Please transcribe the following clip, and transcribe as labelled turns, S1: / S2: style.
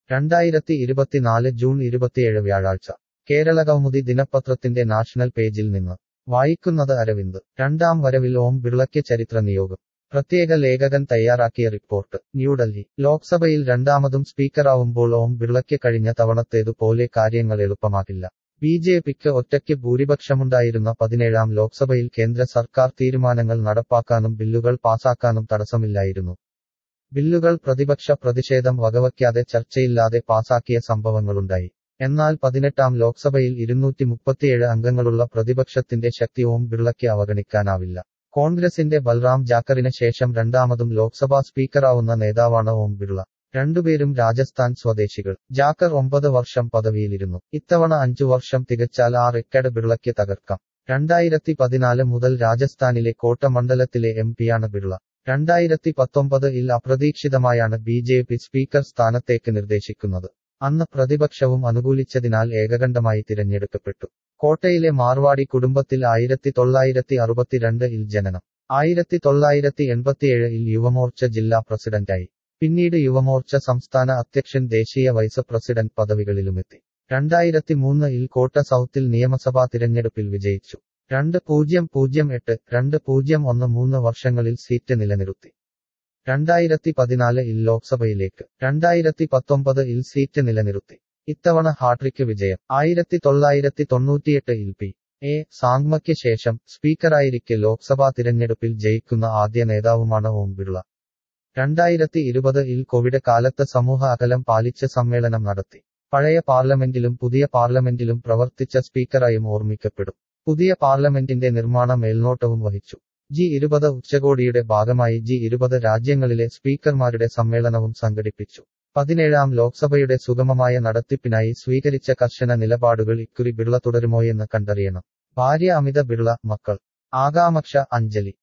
S1: രണ്ടായിരത്തി ഇരുപത്തിനാല് ജൂൺ ഇരുപത്തിയേഴ് വ്യാഴാഴ്ച കേരളകൗമുദി ദിനപത്രത്തിന്റെ നാഷണൽ പേജിൽ നിന്ന് വായിക്കുന്നത് അരവിന്ദ് രണ്ടാം വരവിൽ ഓം ബിർളയ്ക്ക് ചരിത്ര നിയോഗം പ്രത്യേക ലേഖകൻ തയ്യാറാക്കിയ റിപ്പോർട്ട് ന്യൂഡൽഹി ലോക്സഭയിൽ രണ്ടാമതും സ്പീക്കറാവുമ്പോൾ ഓം ബിർളയ്ക്ക് കഴിഞ്ഞ തവണത്തേതുപോലെ കാര്യങ്ങൾ എളുപ്പമാകില്ല ബി ജെ പിക്ക് ഒറ്റയ്ക്ക് ഭൂരിപക്ഷമുണ്ടായിരുന്ന പതിനേഴാം ലോക്സഭയിൽ കേന്ദ്ര സർക്കാർ തീരുമാനങ്ങൾ നടപ്പാക്കാനും ബില്ലുകൾ പാസാക്കാനും തടസ്സമില്ലായിരുന്നു ബില്ലുകൾ പ്രതിപക്ഷ പ്രതിഷേധം വകവയ്ക്കാതെ ചർച്ചയില്ലാതെ പാസാക്കിയ സംഭവങ്ങളുണ്ടായി എന്നാൽ പതിനെട്ടാം ലോക്സഭയിൽ ഇരുന്നൂറ്റി മുപ്പത്തിയേഴ് അംഗങ്ങളുള്ള പ്രതിപക്ഷത്തിന്റെ ശക്തി ഓം ബിർളയ്ക്ക് അവഗണിക്കാനാവില്ല കോൺഗ്രസിന്റെ ബൽറാം ജാക്കറിന് ശേഷം രണ്ടാമതും ലോക്സഭാ സ്പീക്കറാവുന്ന നേതാവാണ് ഓം ബിർള രണ്ടുപേരും രാജസ്ഥാൻ സ്വദേശികൾ ജാക്കർ ഒമ്പത് വർഷം പദവിയിലിരുന്നു ഇത്തവണ അഞ്ചു വർഷം തികച്ചാൽ ആ റെക്കഡ് ബിർളയ്ക്ക് തകർക്കാം രണ്ടായിരത്തി പതിനാല് മുതൽ രാജസ്ഥാനിലെ കോട്ട മണ്ഡലത്തിലെ എം പിയാണ് ബിർള രണ്ടായിരത്തി പത്തൊമ്പത് ഇൽ അപ്രതീക്ഷിതമായാണ് ബി ജെ പി സ്പീക്കർ സ്ഥാനത്തേക്ക് നിർദ്ദേശിക്കുന്നത് അന്ന് പ്രതിപക്ഷവും അനുകൂലിച്ചതിനാൽ ഏകകണ്ഠമായി തിരഞ്ഞെടുക്കപ്പെട്ടു കോട്ടയിലെ മാർവാടി കുടുംബത്തിൽ ആയിരത്തി തൊള്ളായിരത്തി അറുപത്തിരണ്ട് ഇൽ ജനനം ആയിരത്തി തൊള്ളായിരത്തി എൺപത്തിയേഴ് ഇൽ യുവമോർച്ച ജില്ലാ പ്രസിഡന്റായി പിന്നീട് യുവമോർച്ച സംസ്ഥാന അധ്യക്ഷൻ ദേശീയ വൈസ് പ്രസിഡന്റ് പദവികളിലുമെത്തി രണ്ടായിരത്തി മൂന്ന് ഇൽ കോട്ട സൗത്തിൽ നിയമസഭാ തിരഞ്ഞെടുപ്പിൽ വിജയിച്ചു രണ്ട് പൂജ്യം പൂജ്യം എട്ട് രണ്ട് പൂജ്യം ഒന്ന് മൂന്ന് വർഷങ്ങളിൽ സീറ്റ് നിലനിർത്തി രണ്ടായിരത്തി പതിനാല് ഇൽ ലോക്സഭയിലേക്ക് രണ്ടായിരത്തി പത്തൊമ്പത് ഇൽ സീറ്റ് നിലനിർത്തി ഇത്തവണ ഹാട്രിക്ക് വിജയം ആയിരത്തി തൊള്ളായിരത്തി തൊണ്ണൂറ്റിയെട്ട് ഇൽ പി എ സാങ്മയ്ക്ക് ശേഷം സ്പീക്കറായിരിക്കെ ലോക്സഭാ തിരഞ്ഞെടുപ്പിൽ ജയിക്കുന്ന ആദ്യ നേതാവുമാണ് ഓം ബിർള രണ്ടായിരത്തി ഇരുപത് ഇൽ കോവിഡ് കാലത്ത് സമൂഹ അകലം പാലിച്ച് സമ്മേളനം നടത്തി പഴയ പാർലമെന്റിലും പുതിയ പാർലമെന്റിലും പ്രവർത്തിച്ച സ്പീക്കറായും ഓർമ്മിക്കപ്പെടും പുതിയ പാർലമെന്റിന്റെ നിർമ്മാണ മേൽനോട്ടവും വഹിച്ചു ജി ഇരുപത് ഉച്ചകോടിയുടെ ഭാഗമായി ജി ഇരുപത് രാജ്യങ്ങളിലെ സ്പീക്കർമാരുടെ സമ്മേളനവും സംഘടിപ്പിച്ചു പതിനേഴാം ലോക്സഭയുടെ സുഗമമായ നടത്തിപ്പിനായി സ്വീകരിച്ച കർശന നിലപാടുകൾ ഇക്കുറി ബിർള തുടരുമോയെന്ന് കണ്ടറിയണം ഭാര്യ അമിത ബിർള മക്കൾ ആകാമക്ഷ അഞ്ജലി